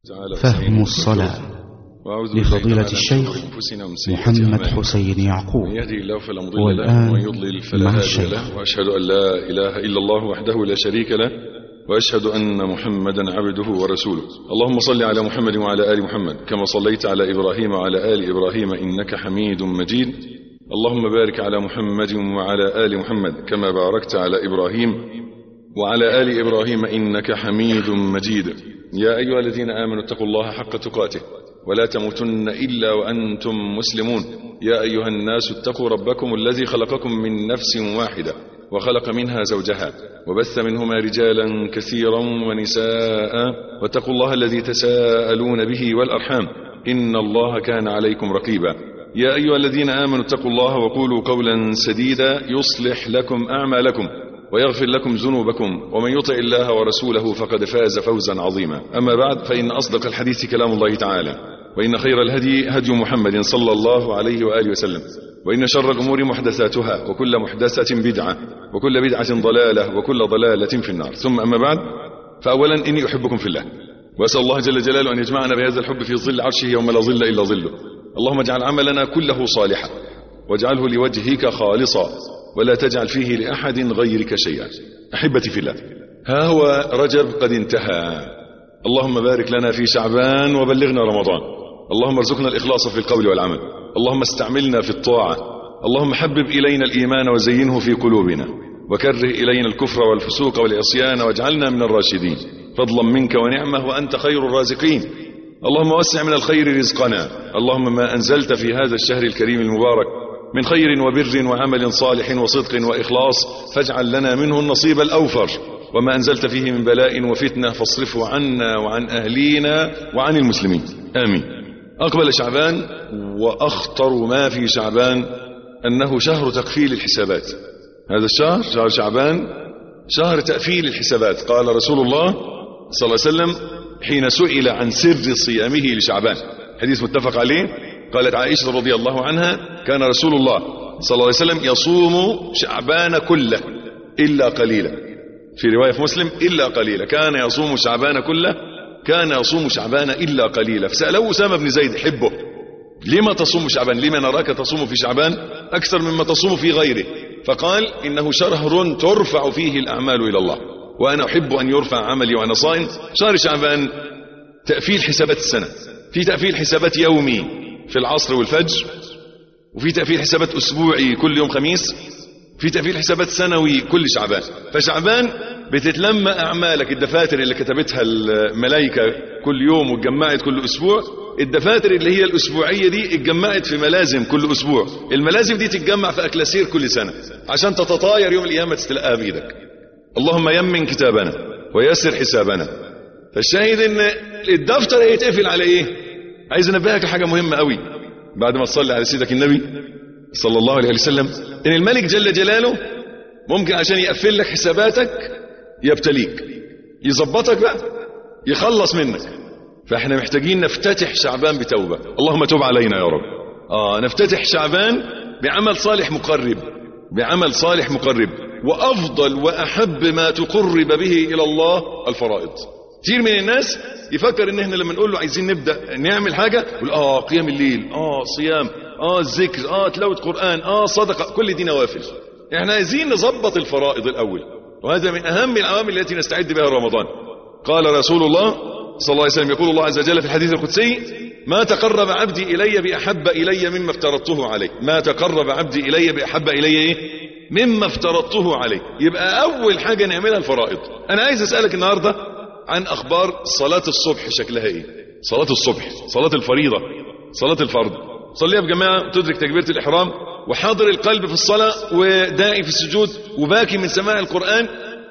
فهم الصلاة لفضيلة الشيخ محمد حسين يعقوب من يهدي الله فلا مضل له والآن ومن يضلل فلا مع هادي الشيخ له وأشهد أن لا إله إلا الله وحده لا شريك له وأشهد أن محمدا عبده ورسوله اللهم صل على محمد وعلى آل محمد كما صليت على إبراهيم وعلى آل إبراهيم إنك حميد مجيد اللهم بارك على محمد وعلى آل محمد كما باركت على إبراهيم وعلى آل إبراهيم إنك حميد مجيد يا أيها الذين آمنوا اتقوا الله حق تقاته ولا تموتن إلا وأنتم مسلمون يا أيها الناس اتقوا ربكم الذي خلقكم من نفس واحدة وخلق منها زوجها وبث منهما رجالا كثيرا ونساء واتقوا الله الذي تساءلون به والأرحام إن الله كان عليكم رقيبا يا أيها الذين آمنوا اتقوا الله وقولوا قولا سديدا يصلح لكم أعمالكم ويغفر لكم ذنوبكم ومن يطع الله ورسوله فقد فاز فوزا عظيما أما بعد فإن أصدق الحديث كلام الله تعالى وإن خير الهدي هدي محمد صلى الله عليه وآله وسلم وإن شر الأمور محدثاتها وكل محدثة بدعة وكل بدعة ضلالة وكل ضلالة في النار ثم أما بعد فأولا إني أحبكم في الله وأسأل الله جل جلاله أن يجمعنا بهذا الحب في ظل عرشه يوم لا ظل إلا ظله اللهم اجعل عملنا كله صالحا واجعله لوجهك خالصا ولا تجعل فيه لأحد غيرك شيئا أحبتي في الله ها هو رجب قد انتهى اللهم بارك لنا في شعبان وبلغنا رمضان اللهم ارزقنا الإخلاص في القول والعمل اللهم استعملنا في الطاعة اللهم حبب إلينا الإيمان وزينه في قلوبنا وكره إلينا الكفر والفسوق والعصيان واجعلنا من الراشدين فضلا منك ونعمة وأنت خير الرازقين اللهم وسع من الخير رزقنا اللهم ما أنزلت في هذا الشهر الكريم المبارك من خير وبر وعمل صالح وصدق وإخلاص فاجعل لنا منه النصيب الأوفر وما أنزلت فيه من بلاء وفتنة فاصرفه عنا وعن أهلينا وعن المسلمين آمين أقبل شعبان وأخطر ما في شعبان أنه شهر تقفيل الحسابات هذا الشهر شهر شعبان شهر تقفيل الحسابات قال رسول الله صلى الله عليه وسلم حين سئل عن سر صيامه لشعبان حديث متفق عليه قالت عائشة رضي الله عنها كان رسول الله صلى الله عليه وسلم يصوم شعبان كله إلا قليلا في رواية في مسلم إلا قليلا كان يصوم شعبان كله كان يصوم شعبان إلا قليلا فسأله أسامة بن زيد حبه لما تصوم شعبان لما نراك تصوم في شعبان أكثر مما تصوم في غيره فقال إنه شهر ترفع فيه الأعمال إلى الله وأنا أحب أن يرفع عملي وأنا صائم شهر شعبان تأفيل حسابات السنة في تأفيل حسابات يومي في العصر والفجر وفي تأفيل حسابات أسبوعي كل يوم خميس في تأفيل حسابات سنوي كل شعبان فشعبان بتتلم أعمالك الدفاتر اللي كتبتها الملائكة كل يوم واتجمعت كل أسبوع الدفاتر اللي هي الأسبوعية دي اتجمعت في ملازم كل أسبوع الملازم دي تتجمع في أكلاسير كل سنة عشان تتطاير يوم القيامة تستلقاها بإيدك اللهم يمن كتابنا ويسر حسابنا فالشاهد ان الدفتر هيتقفل على ايه عايز انبهك لحاجه مهمه قوي بعد ما تصلي على سيدك النبي صلى الله عليه وسلم ان الملك جل جلاله ممكن عشان يقفل لك حساباتك يبتليك يظبطك بقى يخلص منك فاحنا محتاجين نفتتح شعبان بتوبه اللهم تب علينا يا رب اه نفتتح شعبان بعمل صالح مقرب بعمل صالح مقرب وافضل واحب ما تقرب به الى الله الفرائض كتير من الناس يفكر ان احنا لما نقول له عايزين نبدا نعمل حاجه يقول اه قيام الليل اه صيام اه الذكر اه تلاوه قران اه صدقه كل دي نوافل احنا عايزين نظبط الفرائض الاول وهذا من اهم العوامل التي نستعد بها رمضان قال رسول الله صلى الله عليه وسلم يقول الله عز وجل في الحديث القدسي ما تقرب عبدي الي باحب الي مما افترضته عليه ما تقرب عبدي الي باحب الي ايه مما افترضته عليه يبقى اول حاجه نعملها الفرائض انا عايز اسالك النهارده عن اخبار صلاه الصبح شكلها ايه صلاه الصبح صلاه الفريضه صلاه الفرض صليها بجماعه تدرك تكبيره الاحرام وحاضر القلب في الصلاه وداعي في السجود وباكي من سماع القران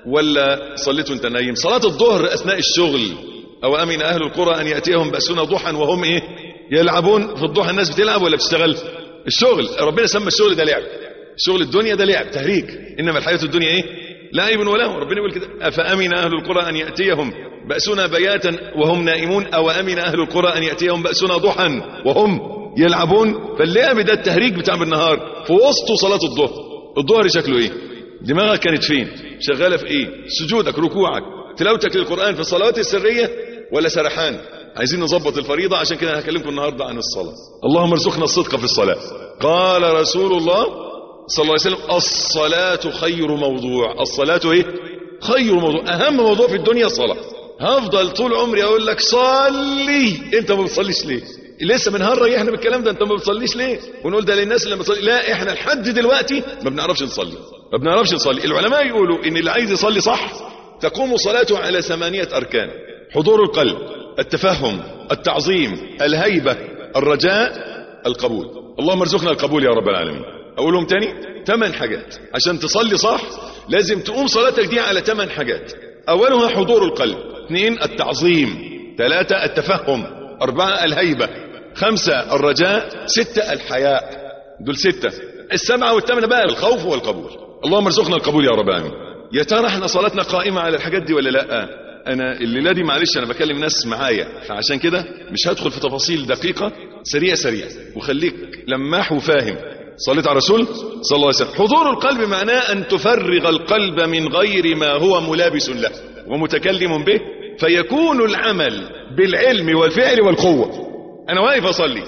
ولا صليت وانت نايم صلاه الظهر اثناء الشغل او امن اهل القرى ان ياتيهم باسنا ضحى وهم ايه يلعبون في الضحى الناس بتلعب ولا بتشتغل الشغل ربنا سمى الشغل ده لعب شغل الدنيا ده لعب تهريج انما الحياه الدنيا ايه لعب ولهو ربنا يقول كده افامن اهل القرى ان ياتيهم باسنا بياتا وهم نائمون او امن اهل القرى ان ياتيهم باسنا ضحى وهم يلعبون فاللعب ده التهريج بتاع بالنهار في وسطه صلاه الظهر الظهر شكله ايه دماغك كانت فين شغاله في ايه سجودك ركوعك تلاوتك للقران في الصلوات السريه ولا سرحان عايزين نظبط الفريضة عشان كده هكلمكم النهاردة عن الصلاة اللهم ارزقنا الصدق في الصلاة قال رسول الله صلى الله عليه وسلم الصلاة خير موضوع الصلاة ايه خير موضوع اهم موضوع في الدنيا الصلاة هفضل طول عمري اقول لك صلي انت ما بتصليش ليه لسه بنهرج احنا بالكلام ده انت ما بتصليش ليه ونقول ده للناس اللي بتصلي لا احنا لحد دلوقتي ما بنعرفش نصلي ما بنعرفش نصلي العلماء يقولوا ان اللي عايز يصلي صح تقوم صلاته على ثمانية اركان حضور القلب التفهم التعظيم الهيبة الرجاء القبول اللهم ارزقنا القبول يا رب العالمين اقولهم تاني ثمان حاجات عشان تصلي صح لازم تقوم صلاتك دي على ثمان حاجات اولها حضور القلب اثنين التعظيم ثلاثة التفهم اربعة الهيبة خمسة الرجاء ستة الحياء دول ستة السبعة والثامنة بقى الخوف والقبول اللهم ارزقنا القبول يا رب العالمين يا ترى احنا صلاتنا قائمة على الحاجات دي ولا لا انا الليله دي معلش انا بكلم ناس معايا فعشان كده مش هدخل في تفاصيل دقيقه سريع سريع وخليك لماح وفاهم صليت على الرسول صلى الله عليه وسلم حضور القلب معناه ان تفرغ القلب من غير ما هو ملابس له ومتكلم به فيكون العمل بالعلم والفعل والقوه انا واقف اصلي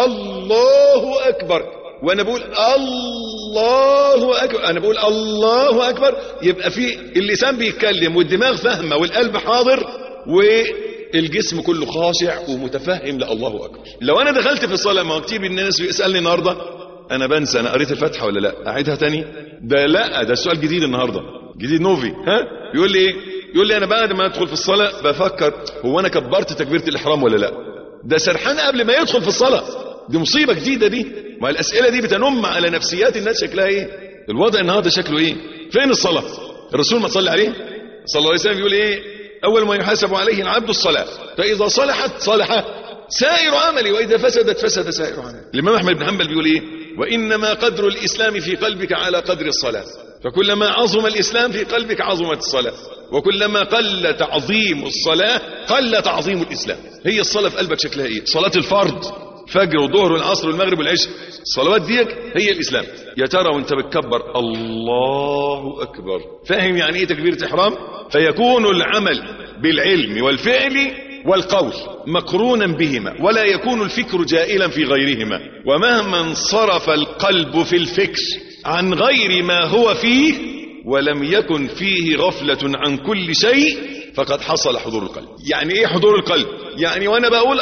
الله اكبر وانا بقول الله اكبر انا بقول الله اكبر يبقى في اللسان بيتكلم والدماغ فاهمه والقلب حاضر والجسم كله خاشع ومتفهم لله اكبر لو انا دخلت في الصلاه ما هو كتير من الناس بيسالني النهارده انا بنسى انا قريت الفاتحه ولا لا اعيدها تاني ده لا ده السؤال جديد النهارده جديد نوفي ها يقول لي ايه يقول لي انا بعد ما ادخل في الصلاه بفكر هو انا كبرت تكبيره الاحرام ولا لا ده سرحان قبل ما يدخل في الصلاه دي مصيبه جديده دي ما الاسئله دي بتنم على نفسيات الناس شكلها ايه الوضع النهارده شكله ايه فين الصلاه الرسول ما صلى عليه صلى الله عليه وسلم يقول ايه اول ما يحاسب عليه العبد الصلاه فاذا صلحت صلح سائر عملي واذا فسدت فسد سائر عملي الامام احمد بن حنبل بيقول ايه وانما قدر الاسلام في قلبك على قدر الصلاه فكلما عظم الاسلام في قلبك عظمت الصلاه وكلما قل تعظيم الصلاه قل تعظيم الاسلام هي الصلاه في قلبك شكلها ايه صلاه الفرض فجر وظهر والعصر والمغرب والعشاء الصلوات ديك هي الاسلام يا ترى وانت بتكبر الله اكبر فاهم يعني ايه تكبيره احرام فيكون العمل بالعلم والفعل والقول مقرونا بهما ولا يكون الفكر جائلا في غيرهما ومهما انصرف القلب في الفكر عن غير ما هو فيه ولم يكن فيه غفلة عن كل شيء فقد حصل حضور القلب يعني ايه حضور القلب يعني وانا بقول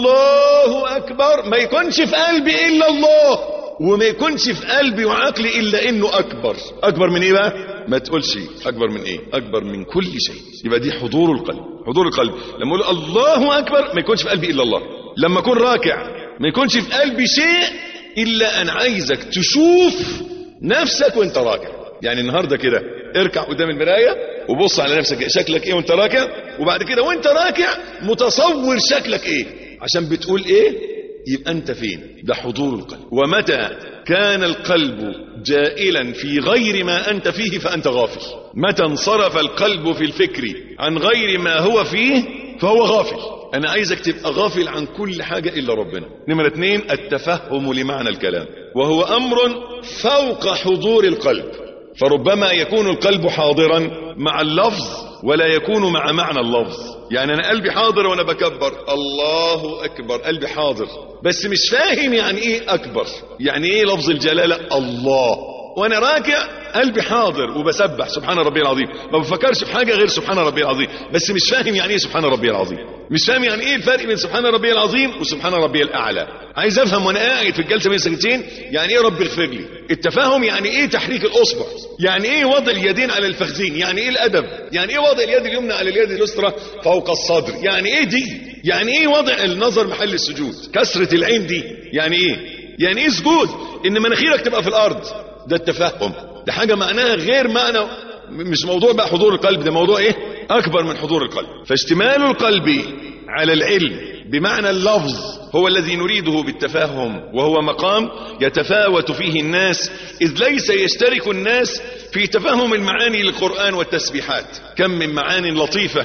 الله اكبر ما يكونش في قلبي الا الله وما يكونش في قلبي وعقلي الا انه اكبر اكبر من ايه بقى ما تقولش اكبر من ايه اكبر من كل شيء يبقى دي حضور القلب حضور القلب لما اقول الله اكبر ما يكونش في قلبي الا الله لما اكون راكع ما يكونش في قلبي شيء الا ان عايزك تشوف نفسك وانت راكع يعني النهارده كده اركع قدام المرايه وبص على نفسك شكلك ايه وانت راكع وبعد كده وانت راكع متصور شكلك ايه عشان بتقول ايه يبقى انت فين ده حضور القلب ومتى كان القلب جائلا في غير ما انت فيه فانت غافل متى انصرف القلب في الفكر عن غير ما هو فيه فهو غافل انا عايزك تبقى غافل عن كل حاجة الا ربنا نمرة اتنين التفهم لمعنى الكلام وهو امر فوق حضور القلب فربما يكون القلب حاضرا مع اللفظ ولا يكون مع معنى اللفظ يعني انا قلبي حاضر وانا بكبر الله اكبر قلبي حاضر بس مش فاهم يعني ايه اكبر يعني ايه لفظ الجلالة الله وانا راكع قلبي حاضر وبسبح سبحان ربي العظيم ما بفكرش في حاجه غير سبحان ربي العظيم بس مش فاهم يعني ايه سبحان ربي العظيم مش فاهم يعني ايه الفرق بين سبحان ربي العظيم وسبحان ربي الاعلى عايز افهم وانا قاعد في الجلسه بين ساكتين يعني ايه رب اغفر لي التفاهم يعني ايه تحريك الاصبع يعني ايه وضع اليدين على الفخذين يعني ايه الادب يعني ايه وضع اليد اليمنى على اليد اليسرى فوق الصدر يعني ايه دي يعني ايه وضع النظر محل السجود كسره العين دي يعني ايه يعني ايه سجود ان مناخيرك تبقى في الارض ده التفهم ده حاجة معناها غير معنى مش موضوع بقى حضور القلب ده موضوع ايه اكبر من حضور القلب فاشتمال القلب على العلم بمعنى اللفظ هو الذي نريده بالتفاهم وهو مقام يتفاوت فيه الناس إذ ليس يشترك الناس في تفهم المعاني للقرآن والتسبيحات كم من معان لطيفة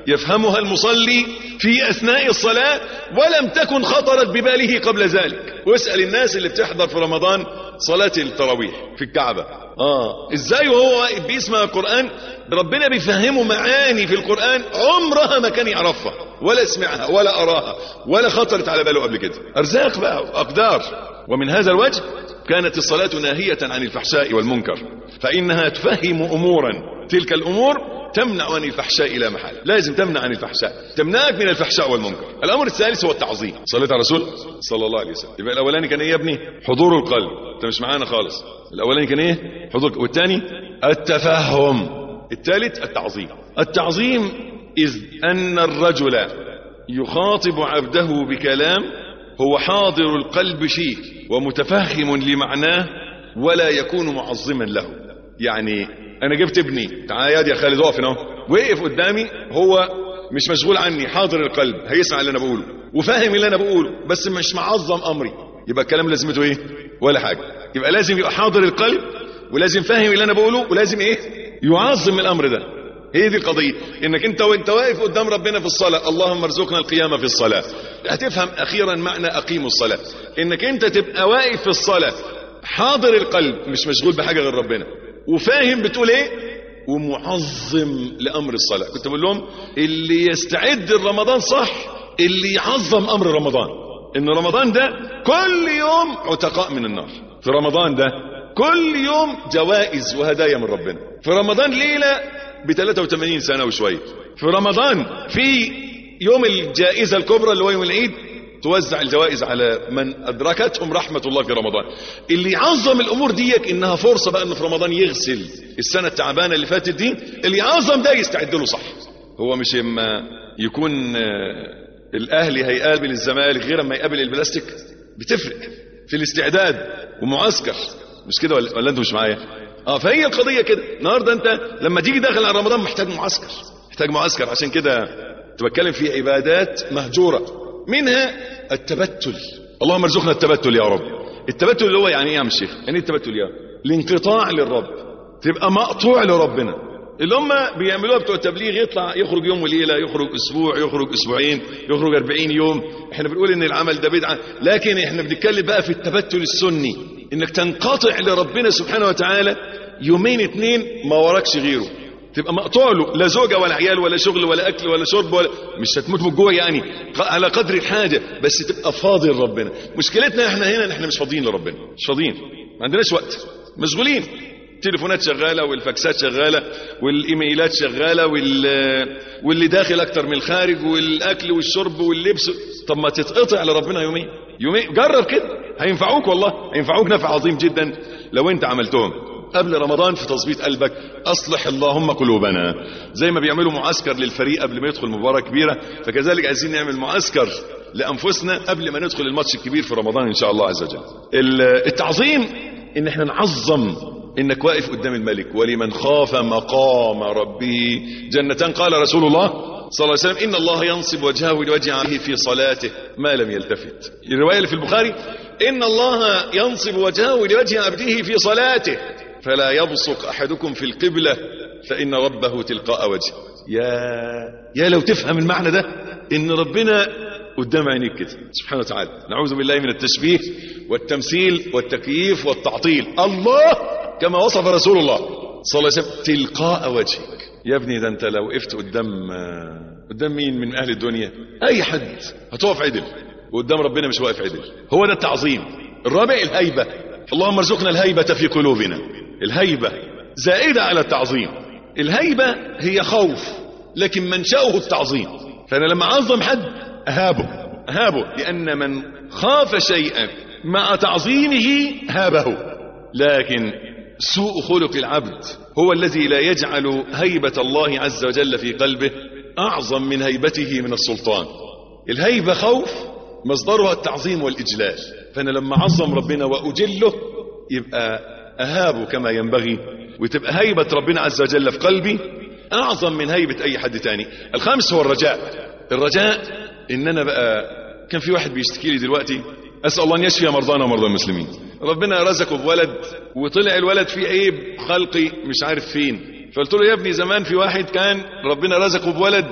يفهمها المصلي في أثناء الصلاة ولم تكن خطرت بباله قبل ذلك واسأل الناس اللي بتحضر في رمضان صلاة التراويح في الكعبة آه إزاي وهو واقف بيسمع القرآن ربنا بيفهمه معاني في القرآن عمرها ما كان يعرفها ولا سمعها ولا أراها ولا خطرت على باله قبل كده أرزاق بقى أقدار ومن هذا الوجه كانت الصلاة ناهية عن الفحشاء والمنكر فإنها تفهم أمورا تلك الأمور تمنع عن الفحشاء لا محالة لازم تمنع عن الفحشاء تمنعك من الفحشاء والمنكر الأمر الثالث هو التعظيم صليت على الرسول صلى الله عليه وسلم يبقى الأولاني كان إيه يا ابني حضور القلب أنت مش معانا خالص الأولاني كان إيه حضور والثاني التفهم الثالث التعظيم التعظيم إذ أن الرجل يخاطب عبده بكلام هو حاضر القلب فيه ومتفهم لمعناه ولا يكون معظما له يعني انا جبت ابني تعال يا خالد اقف هنا وقف قدامي هو مش مشغول عني حاضر القلب هيسمع اللي انا بقوله وفاهم اللي انا بقوله بس مش معظم امري يبقى الكلام لازمته ايه ولا حاجه يبقى لازم يبقى حاضر القلب ولازم فاهم اللي انا بقوله ولازم ايه يعظم الامر ده هي دي القضية انك انت وانت واقف قدام ربنا في الصلاة اللهم ارزقنا القيامة في الصلاة هتفهم اخيرا معنى اقيموا الصلاة انك انت تبقى واقف في الصلاة حاضر القلب مش مشغول بحاجة غير ربنا وفاهم بتقول ايه ومعظم لامر الصلاة كنت بقول لهم اللي يستعد لرمضان صح اللي يعظم امر رمضان ان رمضان ده كل يوم عتقاء من النار في رمضان ده كل يوم جوائز وهدايا من ربنا في رمضان ليلة ب 83 سنة وشوية في رمضان في يوم الجائزة الكبرى اللي هو يوم العيد توزع الجوائز على من أدركتهم رحمة الله في رمضان اللي يعظم الأمور ديك إنها فرصة بقى إنه في رمضان يغسل السنة التعبانة اللي فاتت دي اللي يعظم ده يستعد له صح هو مش إما يكون الأهلي هيقابل الزمالك غير ما يقابل البلاستيك بتفرق في الاستعداد ومعسكر مش كده ولا, ولا انتوا مش معايا اه فهي القضية كده النهاردة انت لما تيجي داخل على رمضان محتاج معسكر محتاج معسكر عشان كده تبتكلم في عبادات مهجورة منها التبتل اللهم ارزقنا التبتل يا رب التبتل اللي هو يعني ايه يا شيخ يعني ايه التبتل يا الانقطاع للرب تبقى مقطوع لربنا اللي هم بيعملوها بتوع التبليغ يطلع يخرج يوم وليله يخرج اسبوع يخرج اسبوعين يخرج 40 يوم احنا بنقول ان العمل ده بدعه لكن احنا بنتكلم بقى في التبتل السني انك تنقطع لربنا سبحانه وتعالى يومين اتنين ما وراكش غيره تبقى مقطوع له لا زوجه ولا عيال ولا شغل ولا اكل ولا شرب ولا مش هتموت من الجوع يعني على قدر الحاجه بس تبقى فاضي لربنا مشكلتنا احنا هنا ان احنا مش فاضيين لربنا مش فاضيين ما عندناش وقت مشغولين التليفونات شغاله والفاكسات شغاله والايميلات شغاله وال واللي داخل اكتر من الخارج والاكل والشرب واللبس طب ما تتقطع لربنا يومين يومين جرب كده هينفعوك والله هينفعوك نفع عظيم جدا لو انت عملتهم قبل رمضان في تظبيط قلبك اصلح اللهم قلوبنا زي ما بيعملوا معسكر للفريق قبل ما يدخل مباراه كبيره فكذلك عايزين نعمل معسكر لانفسنا قبل ما ندخل الماتش الكبير في رمضان ان شاء الله عز وجل التعظيم ان احنا نعظم انك واقف قدام الملك ولمن خاف مقام ربه جنتان قال رسول الله صلى الله عليه وسلم ان الله ينصب وجهه لوجه عليه في صلاته ما لم يلتفت الروايه اللي في البخاري ان الله ينصب وجهه لوجه عبده في صلاته فلا يبصق احدكم في القبله فان ربه تلقاء وجهه يا يا لو تفهم المعنى ده ان ربنا قدام عينيك كده سبحانه وتعالى نعوذ بالله من التشبيه والتمثيل والتكييف والتعطيل الله كما وصف رسول الله صلى الله عليه وسلم تلقاء وجهك يا ابني ده انت لو وقفت قدام قدام مين من اهل الدنيا اي حد هتقف عدل وقدام ربنا مش واقف عدل هو ده التعظيم الرابع الهيبه اللهم ارزقنا الهيبه في قلوبنا الهيبه زائده على التعظيم الهيبه هي خوف لكن منشأه التعظيم فانا لما اعظم حد اهابه اهابه لان من خاف شيئا مع تعظيمه هابه لكن سوء خلق العبد هو الذي لا يجعل هيبة الله عز وجل في قلبه أعظم من هيبته من السلطان الهيبة خوف مصدرها التعظيم والإجلال فأنا لما عظم ربنا وأجله يبقى أهابه كما ينبغي وتبقى هيبة ربنا عز وجل في قلبي أعظم من هيبة أي حد تاني الخامس هو الرجاء الرجاء إن أنا بقى كان في واحد بيشتكي لي دلوقتي أسأل الله أن يشفي مرضانا ومرضى المسلمين ربنا رزقه بولد وطلع الولد فيه عيب خلقي مش عارف فين فقلت له يا ابني زمان في واحد كان ربنا رزقه بولد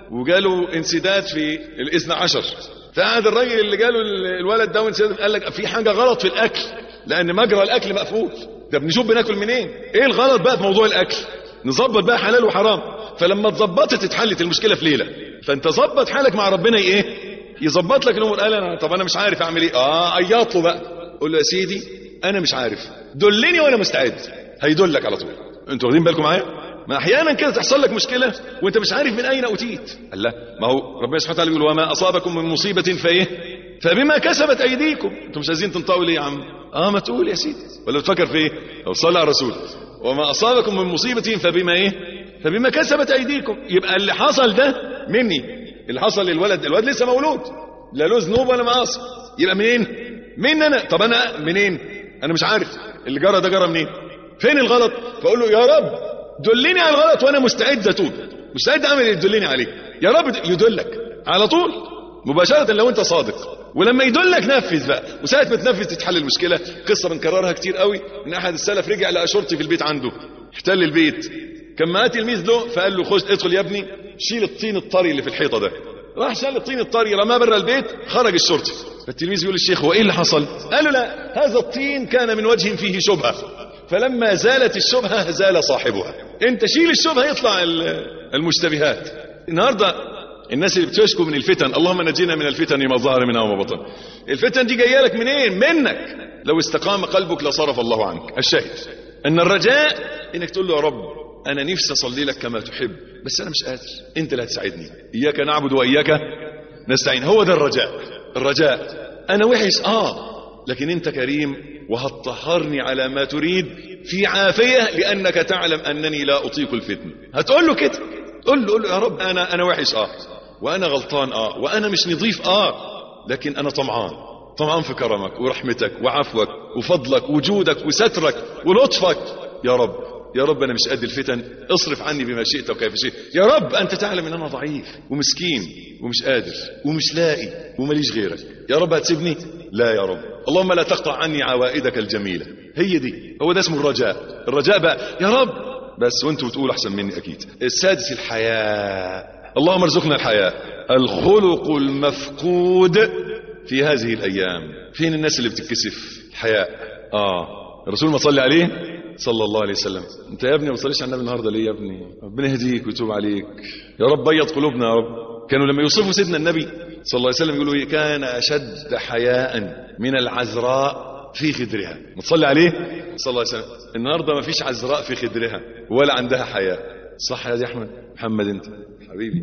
وجاله انسداد في الاثنى عشر فقعد الراجل اللي جاله الولد ده وانسداد قال لك في حاجه غلط في الاكل لان مجرى الاكل مقفول ده بنشوف بناكل منين ايه الغلط بقى في موضوع الاكل نظبط بقى حلال وحرام فلما اتظبطت اتحلت المشكله في ليله فانت ظبط حالك مع ربنا ايه يظبط لك الامور قال انا طب انا مش عارف اعمل ايه اه عيط له بقى قول له يا سيدي انا مش عارف دلني وانا مستعد هيدلك على طول انتوا واخدين بالكم معايا ما احيانا كده تحصل لك مشكله وانت مش عارف من اين اتيت قال لا ما هو ربنا سبحانه وتعالى يقول وما اصابكم من مصيبه فايه فبما كسبت ايديكم انتم مش عايزين تنطقوا ليه يا عم اه ما تقول يا سيدي ولا تفكر في ايه او صلى على الرسول وما اصابكم من مصيبه فبما ايه فبما كسبت ايديكم يبقى اللي حصل ده مني اللي حصل للولد الولد لسه مولود لا له ذنوب ولا معاصي يبقى منين مين انا طب انا منين انا مش عارف اللي جرى ده جرى منين فين الغلط فاقول له يا رب دلني على الغلط وانا مستعد اتوب مستعد اعمل اللي تدلني عليه يا رب يدلك على طول مباشره لو انت صادق ولما يدلك نفذ بقى وساعه ما تنفذ تتحل المشكله قصه بنكررها كتير قوي ان احد السلف رجع لقى شرطي في البيت عنده احتل البيت كان معاه تلميذ له فقال له خش ادخل يا ابني شيل الطين الطري اللي في الحيطه ده راح شال الطين الطري رماه بره البيت خرج الشرطي فالتلميذ يقول للشيخ هو ايه اللي حصل قال له لا هذا الطين كان من وجه فيه شبهه فلما زالت الشبهه زال صاحبها انت شيل الشبهه يطلع المشتبهات النهارده الناس اللي بتشكو من الفتن اللهم نجينا من الفتن ما ظهر منها وما بطن الفتن دي جايه لك منين منك لو استقام قلبك لصرف الله عنك الشاهد ان الرجاء انك تقول له يا رب انا نفسي اصلي لك كما تحب بس انا مش قادر انت اللي هتساعدني اياك نعبد واياك نستعين هو ده الرجاء الرجاء انا وحش اه لكن انت كريم وهتطهرني على ما تريد في عافيه لانك تعلم انني لا اطيق الفتن هتقول له كده قول له قول له يا رب انا انا وحش اه وانا غلطان اه وانا مش نظيف اه لكن انا طمعان طمعان في كرمك ورحمتك وعفوك وفضلك وجودك وسترك ولطفك يا رب يا رب انا مش قد الفتن اصرف عني بما شئت وكيف شئت يا رب انت تعلم ان انا ضعيف ومسكين ومش قادر ومش لاقي ومليش غيرك يا رب هتسيبني لا يا رب اللهم لا تقطع عني عوائدك الجميله هي دي هو ده اسمه الرجاء الرجاء بقى يا رب بس وانتوا بتقولوا احسن مني اكيد السادس الحياء اللهم ارزقنا الحياء الخلق المفقود في هذه الايام فين الناس اللي بتتكسف الحياء اه الرسول ما صلي عليه صلى الله عليه وسلم انت يا ابني ما بتصليش على النبي النهارده ليه يا ابني ربنا يهديك ويتوب عليك يا رب بيض قلوبنا يا رب كانوا لما يوصفوا سيدنا النبي صلى الله عليه وسلم يقولوا إيه كان اشد حياء من العذراء في خدرها ما تصلي عليه صلى الله عليه وسلم النهارده ما فيش عذراء في خدرها ولا عندها حياء صح يا دي احمد محمد انت حبيبي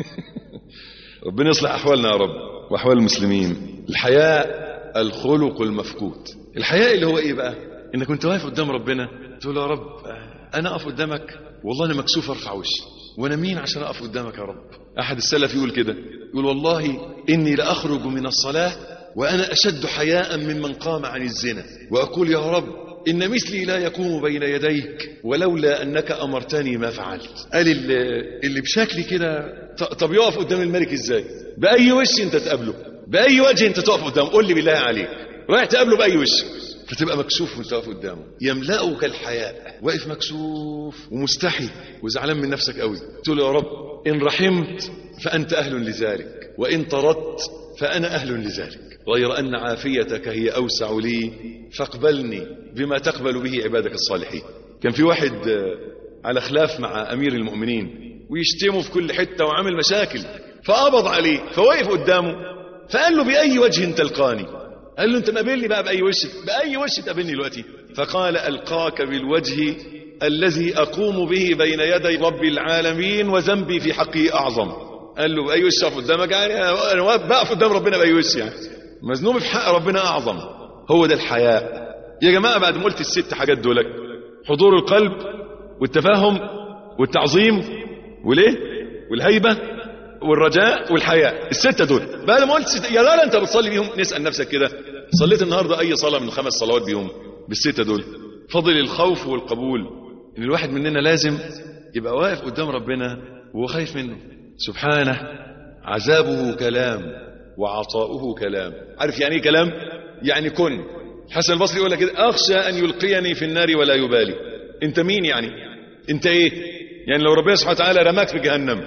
ربنا يصلح احوالنا يا رب واحوال المسلمين الحياء الخلق المفقود الحياء اللي هو ايه بقى انك كنت واقف قدام ربنا تقول له يا رب انا اقف قدامك والله انا مكسوف ارفع وشي وانا مين عشان اقف قدامك يا رب احد السلف يقول كده يقول والله اني لاخرج من الصلاه وانا اشد حياء ممن قام عن الزنا واقول يا رب ان مثلي لا يقوم بين يديك ولولا انك امرتني ما فعلت قال اللي, اللي بشكلي كده طب يقف قدام الملك ازاي باي وش انت تقابله باي وجه انت تقف قدامه قول لي بالله عليك رايح تقابله باي وش فتبقى مكسوف وانت واقف قدامه يملأك الحياء واقف مكسوف ومستحي وزعلان من نفسك قوي تقول يا رب ان رحمت فانت اهل لذلك وان طردت فانا اهل لذلك غير ان عافيتك هي اوسع لي فاقبلني بما تقبل به عبادك الصالحين كان في واحد على خلاف مع امير المؤمنين ويشتمه في كل حته وعامل مشاكل فقبض عليه فوقف قدامه فقال له باي وجه تلقاني قال له انت مقابلني بقى باي وش باي وش تقابلني دلوقتي فقال القاك بالوجه الذي اقوم به بين يدي رب العالمين وذنبي في حقه اعظم قال له باي وش اقف قدامك يعني انا بقف قدام ربنا باي وش يعني مذنوب في حق ربنا اعظم هو ده الحياء يا جماعه بعد ما قلت الست حاجات دولك حضور القلب والتفاهم والتعظيم وليه والهيبه والرجاء والحياء الستة دول بعد ما قلت ست... يا ترى انت بتصلي بيهم نسأل نفسك كده صليت النهاردة اي صلاة من الخمس صلوات بيهم بالستة دول فضل الخوف والقبول ان الواحد مننا لازم يبقى واقف قدام ربنا وهو خايف منه سبحانه عذابه كلام وعطاؤه كلام عارف يعني ايه كلام يعني كن الحسن البصري يقول لك كده اخشى ان يلقيني في النار ولا يبالي انت مين يعني انت ايه يعني لو ربنا سبحانه وتعالى رماك في جهنم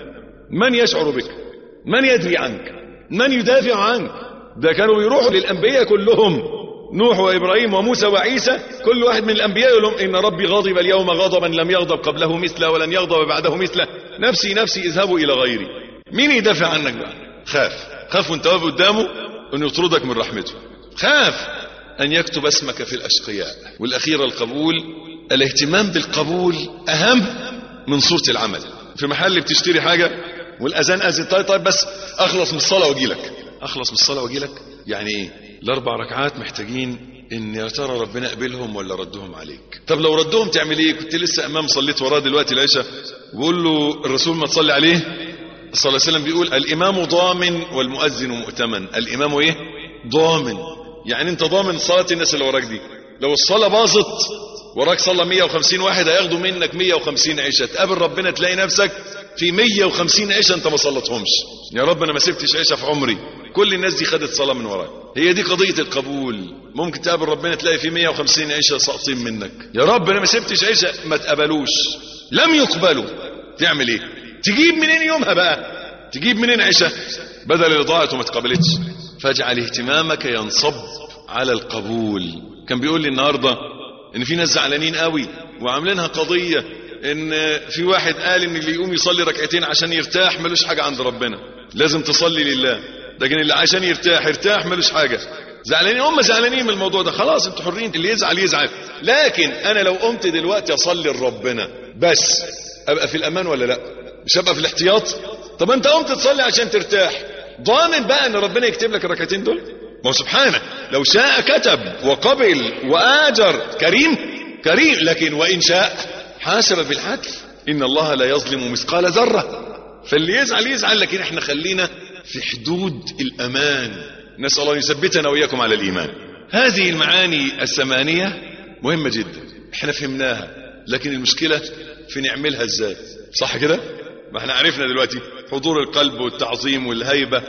من يشعر بك من يدري عنك من يدافع عنك ده كانوا بيروحوا للأنبياء كلهم نوح وإبراهيم وموسى وعيسى كل واحد من الأنبياء يقول لهم إن ربي غضب اليوم غضبا لم يغضب قبله مثله ولن يغضب بعده مثله نفسي نفسي اذهبوا إلى غيري مين يدافع عنك بقى خاف خاف وانت واقف قدامه أن يطردك من رحمته خاف أن يكتب اسمك في الأشقياء والأخير القبول الاهتمام بالقبول أهم من صورة العمل في محل بتشتري حاجة والأذان أذن طيب طيب بس أخلص من الصلاة وأجي لك أخلص من الصلاة وأجي لك يعني إيه الأربع ركعات محتاجين إن يا ترى ربنا قبلهم ولا ردهم عليك طب لو ردهم تعمل إيه كنت لسه أمام صليت وراه دلوقتي العشاء بقول له الرسول ما تصلي عليه صلى الله عليه وسلم بيقول الإمام ضامن والمؤذن مؤتمن الإمام إيه ضامن يعني أنت ضامن صلاة الناس اللي وراك دي لو الصلاة باظت وراك صلى 150 واحد هياخدوا منك 150 عشاء تقابل ربنا تلاقي نفسك في 150 عشاء انت ما صلتهمش يا رب انا ما سبتش عشاء في عمري كل الناس دي خدت صلاة من وراك هي دي قضية القبول ممكن تقابل ربنا تلاقي في 150 عشاء ساقطين منك يا رب انا ما سبتش عشاء ما تقبلوش لم يقبلوا تعمل ايه تجيب منين يومها بقى تجيب منين عشاء بدل اللي ضاعت وما اتقبلتش فاجعل اهتمامك ينصب على القبول كان بيقول لي النهارده ان في ناس زعلانين قوي وعاملينها قضيه ان في واحد قال ان اللي يقوم يصلي ركعتين عشان يرتاح ملوش حاجه عند ربنا لازم تصلي لله لكن اللي عشان يرتاح يرتاح ملوش حاجه زعلانين هم زعلانين من الموضوع ده خلاص انتوا حرين اللي يزعل يزعل لكن انا لو قمت دلوقتي اصلي لربنا بس ابقى في الامان ولا لا مش ابقى في الاحتياط طب انت قمت تصلي عشان ترتاح ضامن بقى ان ربنا يكتب لك الركعتين دول ما هو سبحانه لو شاء كتب وقبل واجر كريم كريم لكن وان شاء حاسب بالعدل ان الله لا يظلم مثقال ذره فاللي يزعل يزعل لكن احنا خلينا في حدود الامان نسال الله يثبتنا واياكم على الايمان هذه المعاني الثمانيه مهمه جدا احنا فهمناها لكن المشكله في نعملها ازاي صح كده ما احنا عرفنا دلوقتي حضور القلب والتعظيم والهيبه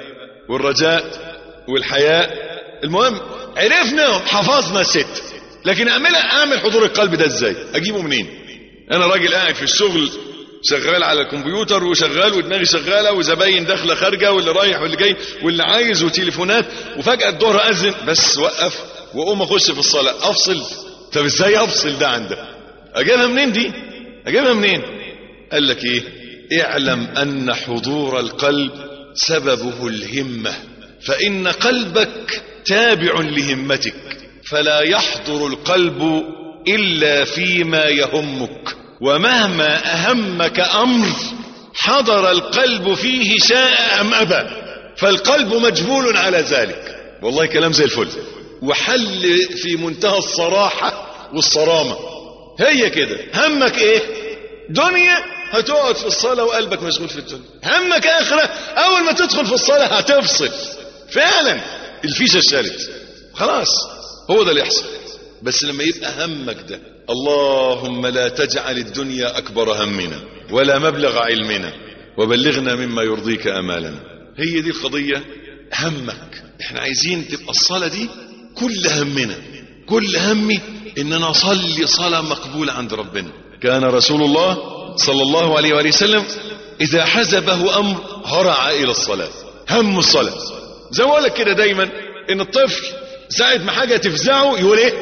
والرجاء والحياء المهم عرفنا حفظنا الست لكن اعملها اعمل حضور القلب ده ازاي اجيبه منين انا راجل قاعد في الشغل شغال على الكمبيوتر وشغال ودماغي شغاله وزباين داخله خارجه واللي رايح واللي جاي واللي عايز وتليفونات وفجاه الظهر اذن بس وقف واقوم اخش في الصلاه افصل طب ازاي افصل ده عندك اجيبها منين دي اجيبها منين قال لك ايه اعلم ان حضور القلب سببه الهمه فان قلبك تابع لهمتك فلا يحضر القلب الا فيما يهمك ومهما اهمك امر حضر القلب فيه شاء ام ابى فالقلب مجبول على ذلك والله كلام زي الفل وحل في منتهى الصراحه والصرامه هي كده همك ايه دنيا هتقعد في الصلاة وقلبك مشغول في الدنيا همك آخرة أول ما تدخل في الصلاة هتفصل فعلا الفيشة اتشالت خلاص هو ده اللي يحصل بس لما يبقى همك ده اللهم لا تجعل الدنيا أكبر همنا ولا مبلغ علمنا وبلغنا مما يرضيك أمالنا هي دي القضية همك احنا عايزين تبقى الصلاة دي كل همنا كل همي ان انا اصلي صلاة مقبولة عند ربنا كان رسول الله صلى الله عليه وآله وسلم إذا حزبه أمر هرع إلى الصلاة هم الصلاة زي ما لك كده دايما إن الطفل ساعة ما حاجة تفزعه يقول إيه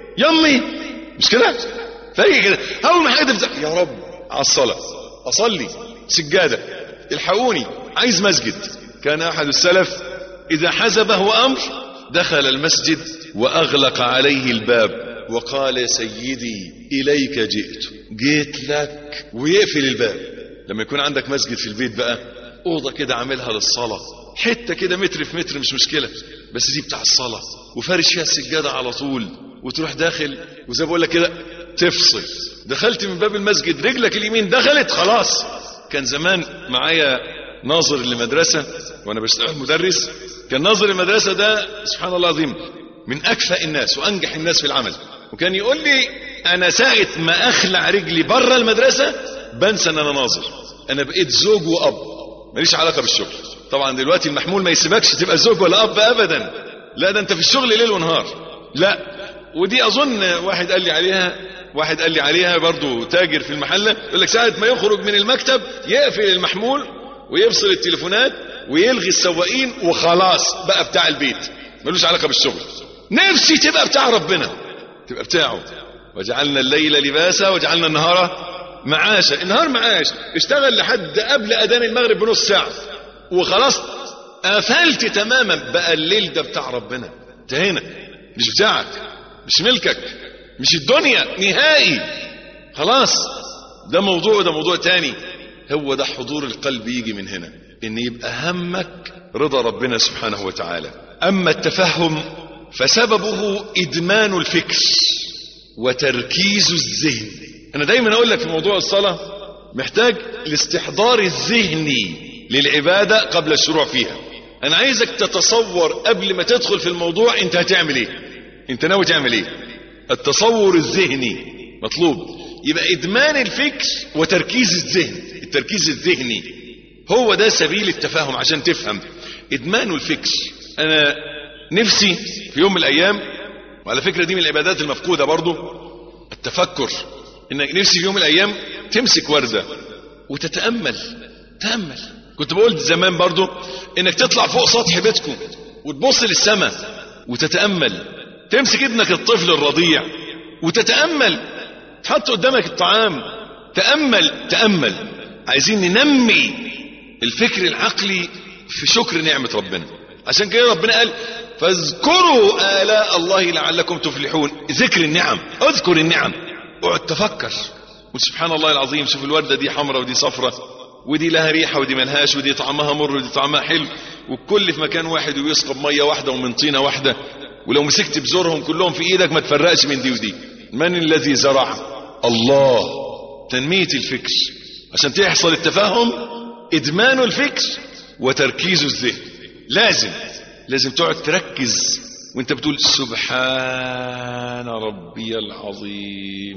يمي مش كده فهي كده أول ما حاجة تفزعه يا رب على الصلاة أصلي سجادة الحقوني عايز مسجد كان أحد السلف إذا حزبه أمر دخل المسجد وأغلق عليه الباب وقال يا سيدي إليك جئت جيت لك ويقفل الباب لما يكون عندك مسجد في البيت بقى أوضة كده عاملها للصلاة حتة كده متر في متر مش مشكلة بس دي بتاع الصلاة وفارش فيها السجادة على طول وتروح داخل وزي بقول لك كده تفصل دخلت من باب المسجد رجلك اليمين دخلت خلاص كان زمان معايا ناظر لمدرسة وانا بشتغل مدرس كان ناظر المدرسة ده سبحان الله العظيم من أكفأ الناس وأنجح الناس في العمل وكان يقول لي أنا ساعة ما أخلع رجلي بره المدرسة بنسى أن أنا ناظر أنا بقيت زوج وأب ماليش علاقة بالشغل طبعا دلوقتي المحمول ما يسيبكش تبقى زوج ولا أب أبدا لا ده أنت في الشغل ليل ونهار لا ودي أظن واحد قال لي عليها واحد قال لي عليها برضو تاجر في المحلة يقول لك ساعة ما يخرج من المكتب يقفل المحمول ويفصل التليفونات ويلغي السواقين وخلاص بقى بتاع البيت ملوش علاقة بالشغل نفسي تبقى بتاع ربنا تبقى بتاعه وجعلنا الليل لباسا وجعلنا النهار معاشا النهار معاش اشتغل لحد قبل اذان المغرب بنص ساعة وخلاص قفلت تماما بقى الليل ده بتاع ربنا انتهينا مش بتاعك مش ملكك مش الدنيا نهائي خلاص ده موضوع وده موضوع تاني هو ده حضور القلب يجي من هنا ان يبقى همك رضا ربنا سبحانه وتعالى اما التفهم فسببه ادمان الفكر وتركيز الذهن انا دايما اقول لك في موضوع الصلاة محتاج الاستحضار الذهني للعبادة قبل الشروع فيها انا عايزك تتصور قبل ما تدخل في الموضوع انت هتعمل ايه انت ناوي تعمل ايه التصور الذهني مطلوب يبقى ادمان الفكر وتركيز الذهن التركيز الذهني هو ده سبيل التفاهم عشان تفهم ادمان الفكر انا نفسي في يوم من الايام وعلى فكرة دي من العبادات المفقودة برضو التفكر انك نفسي في يوم من الايام تمسك وردة وتتأمل تأمل كنت بقول زمان برضو انك تطلع فوق سطح بيتكم وتبص للسماء وتتأمل تمسك ابنك الطفل الرضيع وتتأمل تحط قدامك الطعام تأمل تأمل عايزين ننمي الفكر العقلي في شكر نعمة ربنا عشان كده ربنا قال فاذكروا آلاء الله لعلكم تفلحون ذكر النعم اذكر النعم اقعد تفكر وسبحان الله العظيم شوف الوردة دي حمراء ودي صفرة ودي لها ريحة ودي ملهاش ودي طعمها مر ودي طعمها حلو والكل في مكان واحد ويسقى بمية واحدة ومن طينة واحدة ولو مسكت بزورهم كلهم في ايدك ما تفرقش من دي ودي من الذي زرع الله تنمية الفكر عشان تحصل التفاهم ادمان الفكر وتركيز الذهن لازم لازم تقعد تركز وانت بتقول سبحان ربي العظيم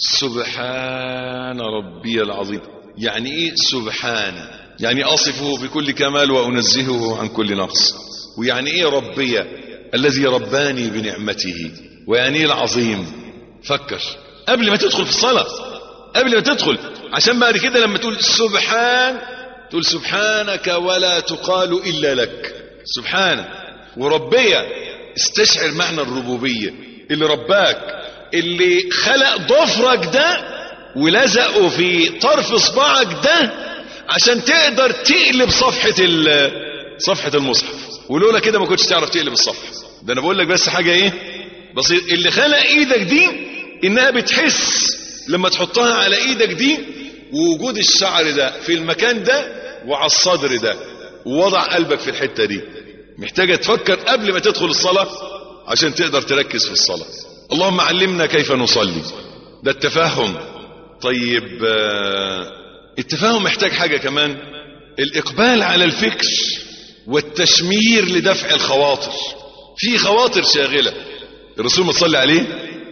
سبحان ربي العظيم يعني ايه سبحان يعني اصفه بكل كمال وانزهه عن كل نقص ويعني ايه ربي الذي رباني بنعمته ويعني ايه العظيم فكر قبل ما تدخل في الصلاة قبل ما تدخل عشان بعد كده لما تقول سبحان تقول سبحانك ولا تقال إلا لك سبحان وربية استشعر معنى الربوبية اللي رباك اللي خلق ضفرك ده ولزقه في طرف صباعك ده عشان تقدر تقلب صفحة صفحة المصحف ولولا كده ما كنتش تعرف تقلب الصفحة ده انا بقول لك بس حاجة ايه بسيط اللي خلق ايدك دي انها بتحس لما تحطها على ايدك دي ووجود الشعر ده في المكان ده وعلى الصدر ده ووضع قلبك في الحتة دي محتاجة تفكر قبل ما تدخل الصلاة عشان تقدر تركز في الصلاة اللهم علمنا كيف نصلي ده التفاهم طيب التفاهم محتاج حاجة كمان الإقبال على الفكر والتشمير لدفع الخواطر في خواطر شاغلة الرسول صلى عليه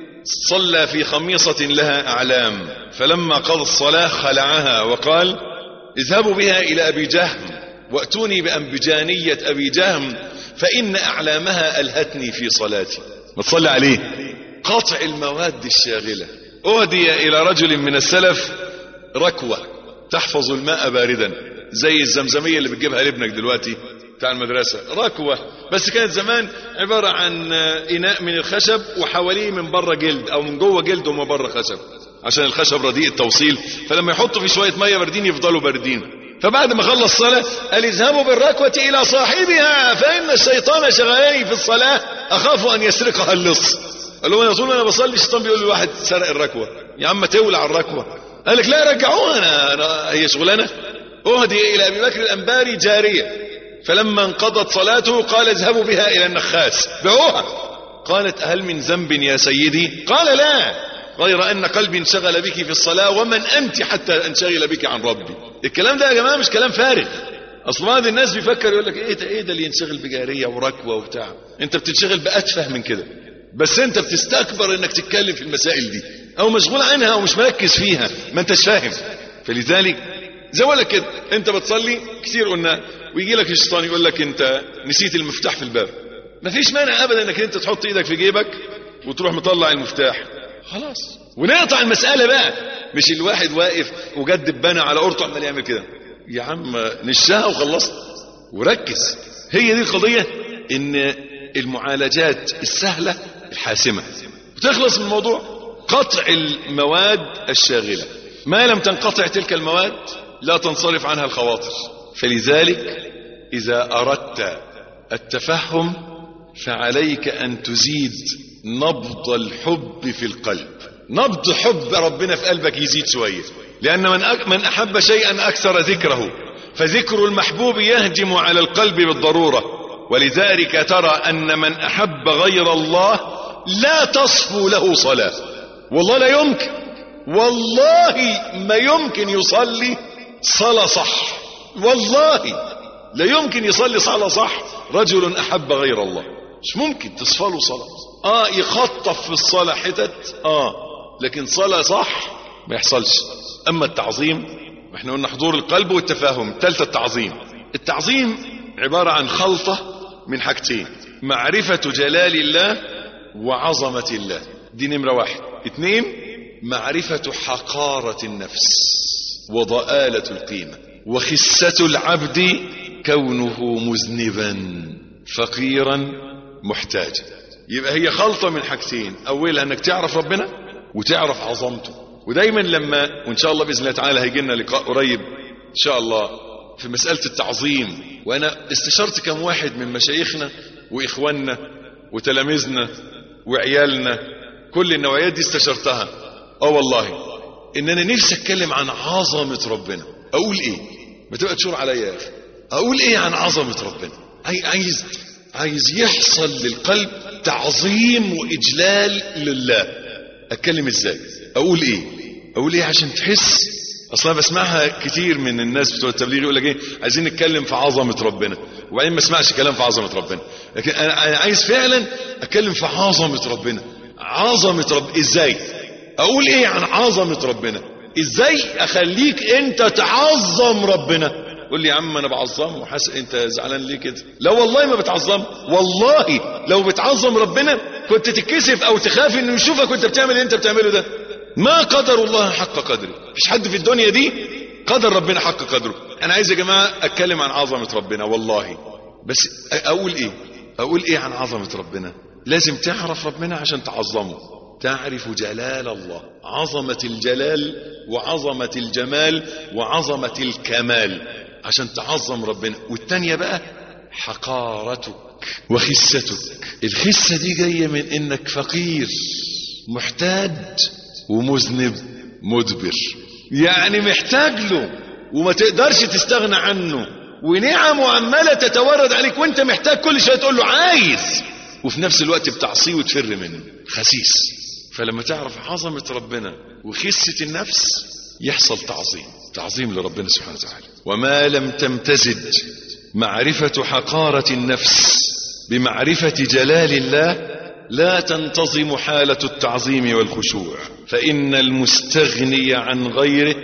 صلى في خميصة لها أعلام فلما قضى الصلاة خلعها وقال اذهبوا بها إلى أبي جهم وأتوني بأنبجانية أبي جهم فإن أعلامها ألهتني في صلاتي ما تصلي عليه قطع المواد الشاغلة أهدي إلى رجل من السلف ركوة تحفظ الماء باردا زي الزمزمية اللي بتجيبها لابنك دلوقتي بتاع المدرسة ركوة بس كانت زمان عبارة عن إناء من الخشب وحواليه من بره جلد أو من جوه جلد ومن بره خشب عشان الخشب رديء التوصيل فلما يحطوا فيه شوية مية باردين يفضلوا باردين فبعد ما خلص الصلاة قال اذهبوا بالركوة إلى صاحبها فإن الشيطان شغلني في الصلاة أخاف أن يسرقها اللص قال له انا طول انا بصلي الشيطان بيقول لواحد سرق الركوة يا عم تولع الركوة قال لك لا رجعوها أنا, أنا هي شغلانة أهدي إلى أبي بكر الأنباري جارية فلما انقضت صلاته قال اذهبوا بها إلى النخاس بعوها قالت هل من ذنب يا سيدي قال لا غير أن قلبي انشغل بك في الصلاة ومن أنت حتى أنشغل بك عن ربي الكلام ده يا جماعة مش كلام فارغ أصل بعض الناس بيفكر يقول لك إيه ده إيه ده اللي ينشغل بجارية وركوة وبتاع أنت بتنشغل بأتفه من كده بس أنت بتستكبر إنك تتكلم في المسائل دي أو مشغول عنها أو مش مركز فيها ما أنتش فاهم فلذلك زي لك كده أنت بتصلي كتير قلنا ويجي لك الشيطان يقول لك أنت نسيت المفتاح في الباب مفيش مانع أبدا إنك أنت تحط إيدك في جيبك وتروح مطلع المفتاح خلاص ونقطع المسألة بقى مش الواحد واقف وجد دبانة على قرطه عمال يعمل كده يا عم نشاها وخلصنا وركز هي دي القضية ان المعالجات السهلة الحاسمة وتخلص من الموضوع قطع المواد الشاغلة ما لم تنقطع تلك المواد لا تنصرف عنها الخواطر فلذلك إذا أردت التفهم فعليك أن تزيد نبض الحب في القلب نبض حب ربنا في قلبك يزيد شوية لأن من, من أحب شيئا أكثر ذكره فذكر المحبوب يهجم على القلب بالضرورة ولذلك ترى أن من أحب غير الله لا تصفو له صلاة والله لا يمكن والله ما يمكن يصلي صلاة صح والله لا يمكن يصلي صلاة صح رجل أحب غير الله مش ممكن تصفى له صلاة اه يخطف في الصلاة حتت اه لكن صلاة صح ما يحصلش اما التعظيم احنا قلنا حضور القلب والتفاهم ثالثة التعظيم التعظيم عبارة عن خلطة من حاجتين معرفة جلال الله وعظمة الله دي نمرة واحد اثنين معرفة حقارة النفس وضآلة القيمة وخسة العبد كونه مذنبا فقيرا محتاجا يبقى هي خلطة من حاجتين أولها أنك تعرف ربنا وتعرف عظمته ودايما لما وإن شاء الله بإذن الله تعالى هيجي لنا لقاء قريب إن شاء الله في مسألة التعظيم وأنا استشرت كم واحد من مشايخنا وإخواننا وتلاميذنا وعيالنا كل النوعيات دي استشرتها اه والله ان انا نفسي اتكلم عن عظمة ربنا اقول ايه ما تبقى تشور عليا يا اخي اقول ايه عن عظمة ربنا عايز عايز يحصل للقلب تعظيم واجلال لله اتكلم ازاي اقول ايه اقول ايه عشان تحس اصلا بسمعها كتير من الناس بتوع التبليغ يقول لك ايه عايزين نتكلم في عظمه ربنا وبعدين ما اسمعش كلام في عظمه ربنا لكن انا عايز فعلا اتكلم في عظمه ربنا عظمه رب ازاي اقول ايه عن عظمه ربنا ازاي اخليك انت تعظم ربنا قول لي يا عم انا بعظمه وحاسس انت زعلان ليه كده لا والله ما بتعظم والله لو بتعظم ربنا كنت تتكسف او تخاف انه يشوفك وانت بتعمل اللي انت بتعمله ده ما قدر الله حق قدره مفيش حد في الدنيا دي قدر ربنا حق قدره انا عايز يا جماعه اتكلم عن عظمه ربنا والله بس اقول ايه اقول ايه عن عظمه ربنا لازم تعرف ربنا عشان تعظمه تعرف جلال الله عظمه الجلال وعظمه الجمال وعظمه الكمال عشان تعظم ربنا والتانية بقى حقارتك وخستك الخسة دي جاية من انك فقير محتاج ومذنب مدبر يعني محتاج له وما تقدرش تستغنى عنه ونعمه عمالة تتورد عليك وانت محتاج كل شيء تقول له عايز وفي نفس الوقت بتعصيه وتفر منه خسيس فلما تعرف عظمة ربنا وخسة النفس يحصل تعظيم تعظيم لربنا سبحانه وتعالى وما لم تمتزج معرفة حقارة النفس بمعرفة جلال الله لا تنتظم حالة التعظيم والخشوع فإن المستغني عن غيره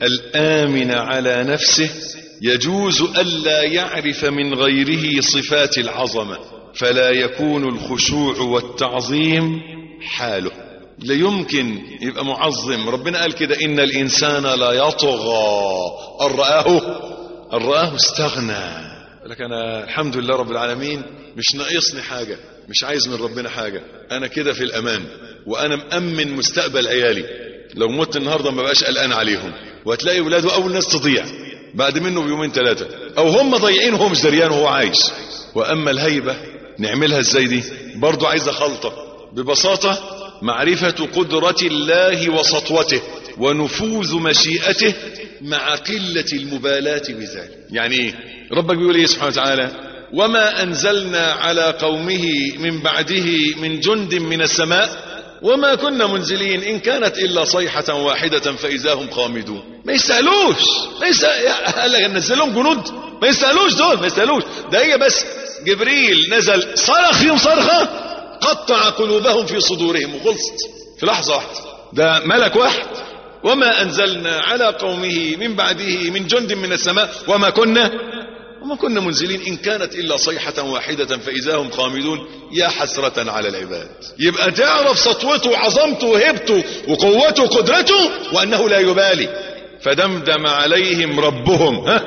الآمن على نفسه يجوز ألا يعرف من غيره صفات العظمة فلا يكون الخشوع والتعظيم حاله لا يمكن يبقى معظم ربنا قال كده إن الإنسان لا يطغى أن رآه أن رآه استغنى لك أنا الحمد لله رب العالمين مش ناقصني حاجة مش عايز من ربنا حاجة أنا كده في الأمان وأنا مأمن مستقبل عيالي لو مت النهاردة ما بقاش قلقان عليهم وهتلاقي ولاده أول ناس تضيع بعد منه بيومين ثلاثة أو هم ضايعين وهو مش دريان وهو عايش وأما الهيبة نعملها ازاي دي برضو عايزة خلطة ببساطة معرفة قدرة الله وسطوته ونفوذ مشيئته مع قلة المبالاة بذلك يعني ايه ربك بيقول ايه سبحانه وتعالى وما أنزلنا على قومه من بعده من جند من السماء وما كنا منزلين إن كانت إلا صيحة واحدة فإذا هم خامدون ما يسألوش ما يسأل قال لك نزلهم جنود ما يسألوش دول ما يسألوش ده هي بس جبريل نزل صرخ فيهم صرخة قطع قلوبهم في صدورهم وخلصت في لحظة واحدة ده ملك واحد وما أنزلنا على قومه من بعده من جند من السماء وما كنا وما كنا منزلين إن كانت إلا صيحة واحدة فإذا هم خامدون يا حسرة على العباد يبقى تعرف سطوته وعظمته وهبته وقوته وقدرته وأنه لا يبالي فدمدم عليهم ربهم ها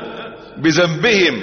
بذنبهم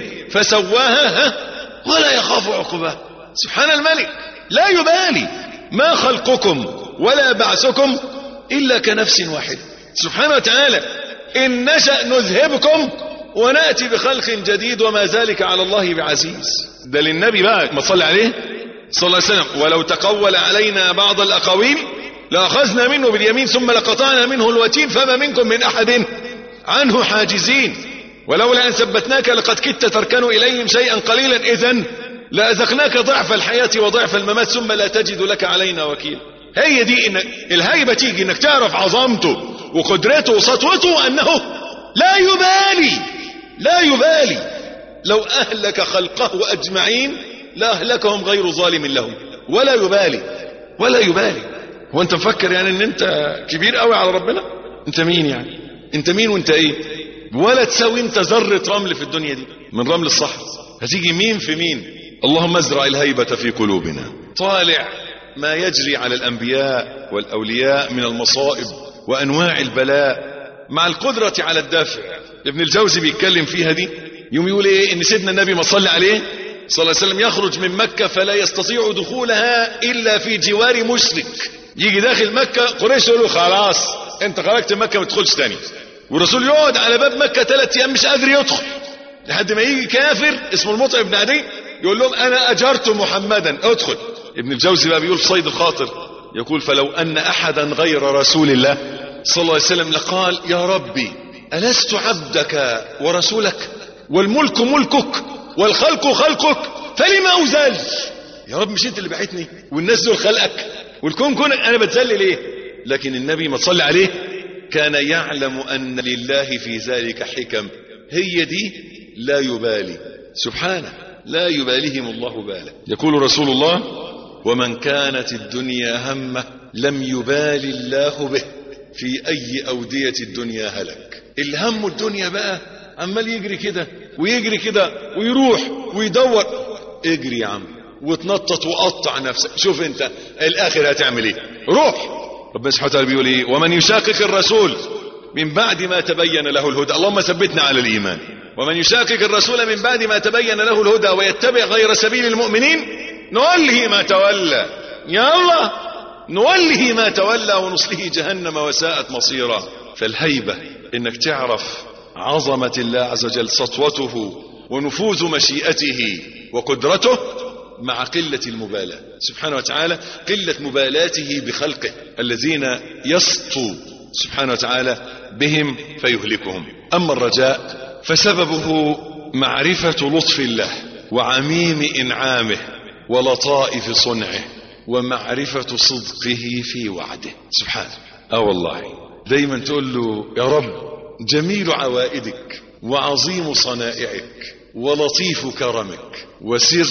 فسواها ها ولا يخاف عقباه سبحان الملك لا يبالي ما خلقكم ولا بعثكم إلا كنفس واحد سبحانه وتعالى إن نشأ نذهبكم ونأتي بخلق جديد وما ذلك على الله بعزيز ده للنبي بقى ما تصلي عليه صلى الله عليه وسلم ولو تقول علينا بعض الأقاويل لأخذنا منه باليمين ثم لقطعنا منه الوتين فما منكم من أحد عنه حاجزين ولولا أن ثبتناك لقد كدت تركن إليهم شيئا قليلا إذا لأذقناك ضعف الحياة وضعف الممات ثم لا تجد لك علينا وكيل هي دي إن الهيبة تيجي إنك تعرف عظمته وقدرته وسطوته وأنه لا يبالي لا يبالي لو أهلك خلقه أجمعين لأهلكهم غير ظالم لهم ولا يبالي ولا يبالي هو أنت مفكر يعني أن أنت كبير قوي على ربنا أنت مين يعني أنت مين وأنت إيه ولا تساوي أنت ذرة رمل في الدنيا دي من رمل الصحراء هتيجي مين في مين اللهم ازرع الهيبة في قلوبنا طالع ما يجري على الأنبياء والأولياء من المصائب وأنواع البلاء مع القدرة على الدافع ابن الجوزي بيتكلم فيها دي يوم يقول ايه ان سيدنا النبي ما صلى عليه صلى الله عليه وسلم يخرج من مكة فلا يستطيع دخولها إلا في جوار مشرك يجي داخل مكة قريش يقولوا خلاص انت خرجت مكة ما تدخلش تاني والرسول يقعد على باب مكة ثلاث ايام مش قادر يدخل لحد ما يجي كافر اسمه المطعم بن عدي يقول لهم انا اجرت محمدا ادخل ابن الجوزي بقى بيقول في صيد الخاطر يقول فلو ان احدا غير رسول الله صلى الله عليه وسلم لقال يا ربي ألست عبدك ورسولك والملك ملكك والخلق خلقك فلما أزال يا رب مش انت اللي بعتني والناس دول خلقك والكون كونك انا بتذل ليه لكن النبي ما تصلي عليه كان يعلم ان لله في ذلك حكم هي دي لا يبالي سبحانه لا يباليهم الله بالا يقول رسول الله ومن كانت الدنيا همه لم يبال الله به في اي اودية الدنيا هلك الهم الدنيا بقى عمال يجري كده ويجري كده ويروح ويدور اجري يا عم وتنطط وقطع نفسك شوف انت الاخر هتعمل ايه روح ربنا سبحانه وتعالى بيقول ايه ومن يشاقق الرسول من بعد ما تبين له الهدى اللهم ثبتنا على الايمان ومن يشاقق الرسول من بعد ما تبين له الهدى ويتبع غير سبيل المؤمنين نوله ما تولى يا الله نوله ما تولى ونصله جهنم وساءت مصيرا فالهيبة انك تعرف عظمة الله عز وجل سطوته ونفوذ مشيئته وقدرته مع قلة المبالاة سبحانه وتعالى قلة مبالاته بخلقه الذين يسطو سبحانه وتعالى بهم فيهلكهم أما الرجاء فسببه معرفة لطف الله وعميم إنعامه ولطائف صنعه ومعرفة صدقه في وعده سبحانه اه والله دايما تقول له يا رب جميل عوائدك وعظيم صنائعك ولطيف كرمك وسر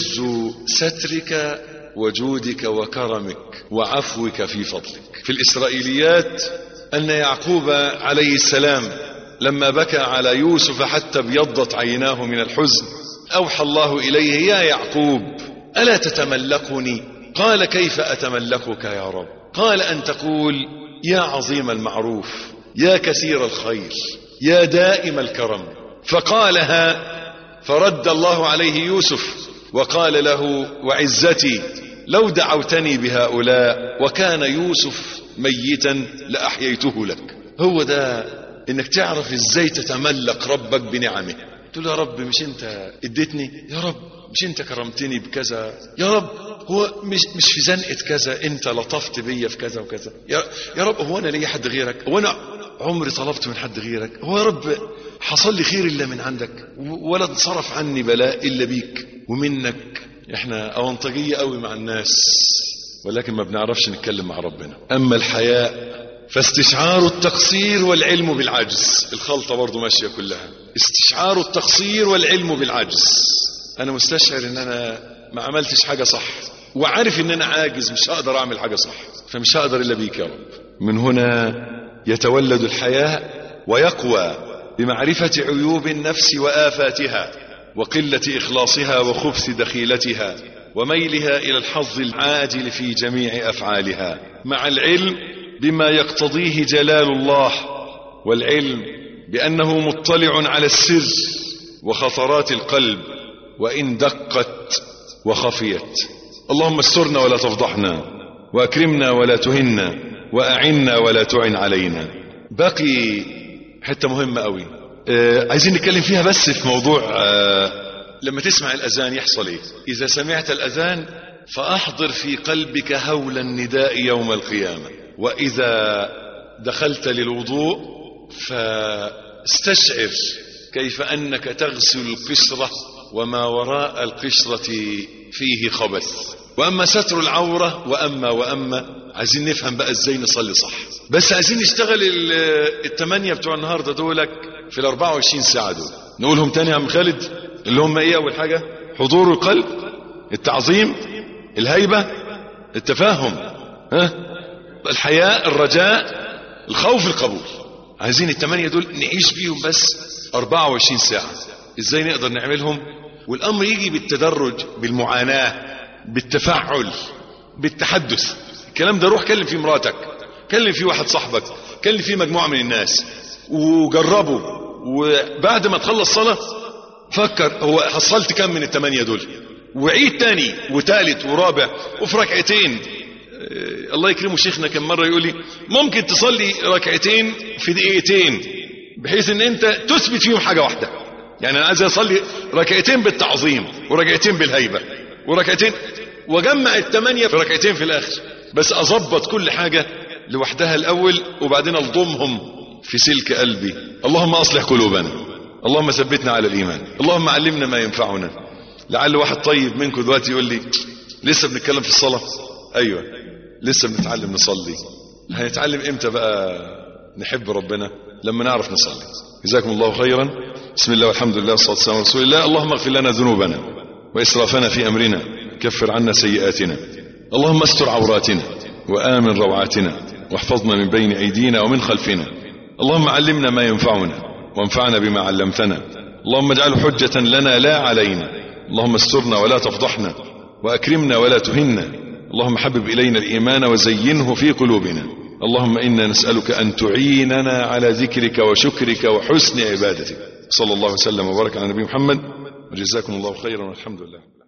سترك وجودك وكرمك وعفوك في فضلك في الإسرائيليات أن يعقوب عليه السلام لما بكى على يوسف حتى ابيضت عيناه من الحزن أوحى الله إليه يا يعقوب ألا تتملكني قال كيف أتملكك يا رب قال أن تقول يا عظيم المعروف يا كثير الخير يا دائم الكرم فقالها فرد الله عليه يوسف وقال له وعزتي لو دعوتني بهؤلاء وكان يوسف ميتا لأحييته لك هو ده انك تعرف ازاي تتملك ربك بنعمه تقول يا رب مش انت اديتني يا رب مش انت كرمتني بكذا يا رب هو مش مش في زنقه كذا انت لطفت بيا في كذا وكذا يا, يا رب هو انا ليا حد غيرك هو انا عمري طلبت من حد غيرك هو يا رب حصل لي خير الا من عندك ولا انصرف عني بلاء الا بيك ومنك احنا اونطجيه قوي مع الناس ولكن ما بنعرفش نتكلم مع ربنا اما الحياء فاستشعار التقصير والعلم بالعجز الخلطة برضو ماشية كلها استشعار التقصير والعلم بالعجز انا مستشعر ان انا ما عملتش حاجة صح وعارف ان انا عاجز مش هقدر اعمل حاجة صح فمش هقدر الا بيك يا رب من هنا يتولد الحياة ويقوى بمعرفة عيوب النفس وآفاتها وقلة إخلاصها وخبث دخيلتها وميلها إلى الحظ العاجل في جميع أفعالها مع العلم بما يقتضيه جلال الله والعلم بأنه مطلع على السر وخطرات القلب وإن دقت وخفيت اللهم استرنا ولا تفضحنا وأكرمنا ولا تهنا وأعنا ولا تعن علينا باقي حتة مهمة قوي آه عايزين نتكلم فيها بس في موضوع آه لما تسمع الأذان يحصل إيه إذا سمعت الأذان فأحضر في قلبك هول النداء يوم القيامة وإذا دخلت للوضوء فاستشعر كيف أنك تغسل القشرة وما وراء القشرة فيه خبث وأما ستر العورة وأما وأما عايزين نفهم بقى ازاي نصلي صح بس عايزين نشتغل الثمانية بتوع النهاردة دولك في ال 24 ساعة دول نقولهم تاني يا عم خالد اللي هم ايه اول حاجة حضور القلب التعظيم الهيبة التفاهم ها الحياء الرجاء الخوف القبول عايزين الثمانية دول نعيش بيهم بس 24 ساعة ازاي نقدر نعملهم والامر يجي بالتدرج بالمعاناة بالتفعل بالتحدث الكلام ده روح كلم فيه مراتك كلم فيه واحد صاحبك كلم فيه مجموعة من الناس وجربوا وبعد ما تخلص صلاة فكر هو حصلت كم من الثمانية دول وعيد تاني وتالت ورابع وفي ركعتين اه الله يكرمه شيخنا كم مرة يقول لي ممكن تصلي ركعتين في دقيقتين بحيث ان انت تثبت فيهم حاجة واحدة يعني انا عايز اصلي ركعتين بالتعظيم وركعتين بالهيبة وركعتين وجمع الثمانية في ركعتين في الاخر بس اظبط كل حاجة لوحدها الاول وبعدين الضمهم في سلك قلبي اللهم اصلح قلوبنا اللهم ثبتنا على الايمان اللهم علمنا ما ينفعنا لعل واحد طيب منكم دلوقتي يقول لي لسه بنتكلم في الصلاة ايوه لسه بنتعلم نصلي هنتعلم امتى بقى نحب ربنا لما نعرف نصلي جزاكم الله خيرا بسم الله والحمد لله والصلاة والسلام على رسول الله اللهم اغفر لنا ذنوبنا وإسرافنا في أمرنا كفر عنا سيئاتنا اللهم استر عوراتنا وآمن روعاتنا واحفظنا من بين أيدينا ومن خلفنا اللهم علمنا ما ينفعنا وانفعنا بما علمتنا اللهم اجعله حجة لنا لا علينا اللهم استرنا ولا تفضحنا وأكرمنا ولا تهنا اللهم حبب إلينا الإيمان وزينه في قلوبنا اللهم إنا نسألك أن تعيننا على ذكرك وشكرك وحسن عبادتك صلى الله وسلم وبارك على نبي محمد وجزاكم الله خيرا والحمد لله